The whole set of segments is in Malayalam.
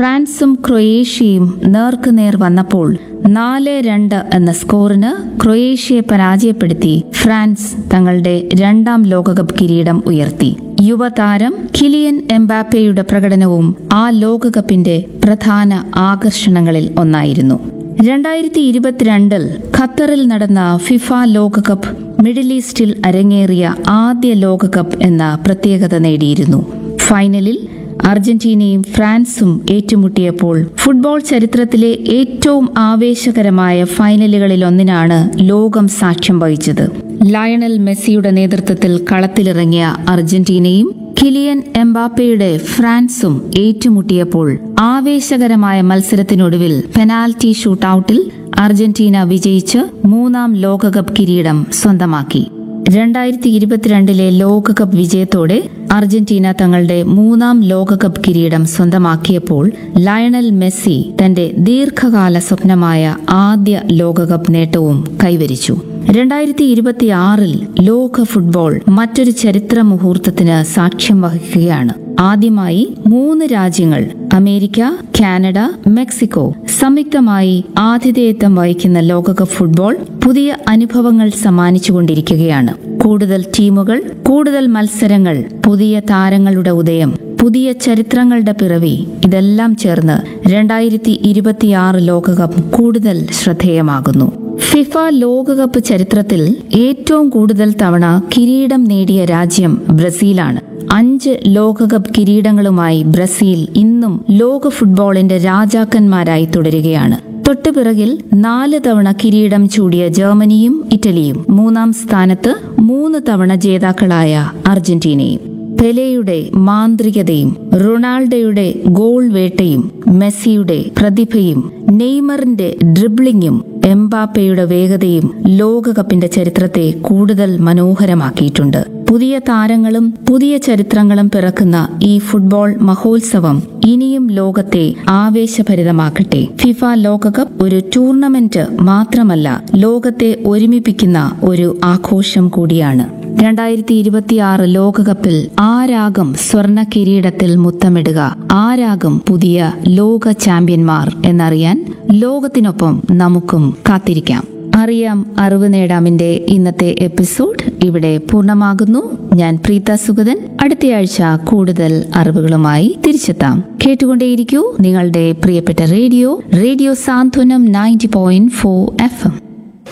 ഫ്രാൻസും ക്രൊയേഷ്യയും നേർക്കുനേർ വന്നപ്പോൾ നാല് രണ്ട് എന്ന സ്കോറിന് ക്രൊയേഷ്യയെ പരാജയപ്പെടുത്തി ഫ്രാൻസ് തങ്ങളുടെ രണ്ടാം ലോകകപ്പ് കിരീടം ഉയർത്തി യുവതാരം കിലിയൻ എംബാപ്പയുടെ പ്രകടനവും ആ ലോകകപ്പിന്റെ പ്രധാന ആകർഷണങ്ങളിൽ ഒന്നായിരുന്നു രണ്ടായിരത്തി ഇരുപത്തിരണ്ടിൽ ഖത്തറിൽ നടന്ന ഫിഫ ലോകകപ്പ് മിഡിൽ ഈസ്റ്റിൽ അരങ്ങേറിയ ആദ്യ ലോകകപ്പ് എന്ന പ്രത്യേകത നേടിയിരുന്നു ഫൈനലിൽ അർജന്റീനയും ഫ്രാൻസും ഏറ്റുമുട്ടിയപ്പോൾ ഫുട്ബോൾ ചരിത്രത്തിലെ ഏറ്റവും ആവേശകരമായ ഫൈനലുകളിൽ ഒന്നിനാണ് ലോകം സാക്ഷ്യം വഹിച്ചത് ലയണൽ മെസ്സിയുടെ നേതൃത്വത്തിൽ കളത്തിലിറങ്ങിയ അർജന്റീനയും കിലിയൻ എംബാപ്പയുടെ ഫ്രാൻസും ഏറ്റുമുട്ടിയപ്പോൾ ആവേശകരമായ മത്സരത്തിനൊടുവിൽ പെനാൽറ്റി ഷൂട്ടൌട്ടിൽ അർജന്റീന വിജയിച്ച് മൂന്നാം ലോകകപ്പ് കിരീടം സ്വന്തമാക്കി രണ്ടായിരത്തി ഇരുപത്തിരണ്ടിലെ ലോകകപ്പ് വിജയത്തോടെ അർജന്റീന തങ്ങളുടെ മൂന്നാം ലോകകപ്പ് കിരീടം സ്വന്തമാക്കിയപ്പോൾ ലയണൽ മെസ്സി തന്റെ ദീർഘകാല സ്വപ്നമായ ആദ്യ ലോകകപ്പ് നേട്ടവും കൈവരിച്ചു രണ്ടായിരത്തി ഇരുപത്തിയാറിൽ ലോക ഫുട്ബോൾ മറ്റൊരു ചരിത്ര മുഹൂർത്തത്തിന് സാക്ഷ്യം വഹിക്കുകയാണ് ആദ്യമായി മൂന്ന് രാജ്യങ്ങൾ അമേരിക്ക കാനഡ മെക്സിക്കോ സംയുക്തമായി ആതിഥേയത്വം വഹിക്കുന്ന ലോകകപ്പ് ഫുട്ബോൾ പുതിയ അനുഭവങ്ങൾ സമ്മാനിച്ചുകൊണ്ടിരിക്കുകയാണ് കൂടുതൽ ടീമുകൾ കൂടുതൽ മത്സരങ്ങൾ പുതിയ താരങ്ങളുടെ ഉദയം പുതിയ ചരിത്രങ്ങളുടെ പിറവി ഇതെല്ലാം ചേർന്ന് രണ്ടായിരത്തി ഇരുപത്തിയാറ് ലോകകപ്പ് കൂടുതൽ ശ്രദ്ധേയമാകുന്നു ഫിഫ ലോകകപ്പ് ചരിത്രത്തിൽ ഏറ്റവും കൂടുതൽ തവണ കിരീടം നേടിയ രാജ്യം ബ്രസീലാണ് അഞ്ച് ലോകകപ്പ് കിരീടങ്ങളുമായി ബ്രസീൽ ഇന്നും ലോക ഫുട്ബോളിന്റെ രാജാക്കന്മാരായി തുടരുകയാണ് തൊട്ടുപിറകിൽ നാല് തവണ കിരീടം ചൂടിയ ജർമ്മനിയും ഇറ്റലിയും മൂന്നാം സ്ഥാനത്ത് മൂന്ന് തവണ ജേതാക്കളായ അർജന്റീനയും പെലെയുടെ മാന്ത്രികതയും റൊണാൾഡോയുടെ ഗോൾ വേട്ടയും മെസ്സിയുടെ പ്രതിഭയും നെയ്മറിന്റെ ഡ്രിബ്ലിംഗും എംബാപ്പയുടെ വേഗതയും ലോകകപ്പിന്റെ ചരിത്രത്തെ കൂടുതൽ മനോഹരമാക്കിയിട്ടുണ്ട് പുതിയ താരങ്ങളും പുതിയ ചരിത്രങ്ങളും പിറക്കുന്ന ഈ ഫുട്ബോൾ മഹോത്സവം ഇനിയും ലോകത്തെ ആവേശഭരിതമാക്കട്ടെ ഫിഫ ലോകകപ്പ് ഒരു ടൂർണമെന്റ് മാത്രമല്ല ലോകത്തെ ഒരുമിപ്പിക്കുന്ന ഒരു ആഘോഷം കൂടിയാണ് രണ്ടായിരത്തി ഇരുപത്തിയാറ് ലോകകപ്പിൽ ആരാകും സ്വർണ കിരീടത്തിൽ മുത്തമിടുക ആരാകും പുതിയ ലോക ചാമ്പ്യന്മാർ എന്നറിയാൻ ലോകത്തിനൊപ്പം നമുക്കും കാത്തിരിക്കാം അറിയാം അറിവ് നേടാമിന്റെ ഇന്നത്തെ എപ്പിസോഡ് ഇവിടെ പൂർണ്ണമാകുന്നു ഞാൻ പ്രീത സുഗതൻ അടുത്തയാഴ്ച കൂടുതൽ അറിവുകളുമായി തിരിച്ചെത്താം കേട്ടുകൊണ്ടേയിരിക്കൂ നിങ്ങളുടെ പ്രിയപ്പെട്ട radio radio Santhwanam ninety point four F M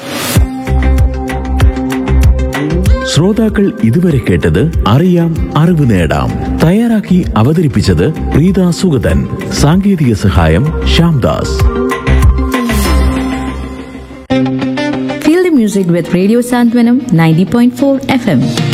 ശ്രോതാക്കൾ ഇതുവരെ കേട്ടത് അറിയാം അറിവ് നേടാം തയ്യാറാക്കി അവതരിപ്പിച്ചത് പ്രീത സുഗതൻ സാങ്കേതിക സഹായം Shyamdas Feel the music with Radio Santwanam 90.4 FM.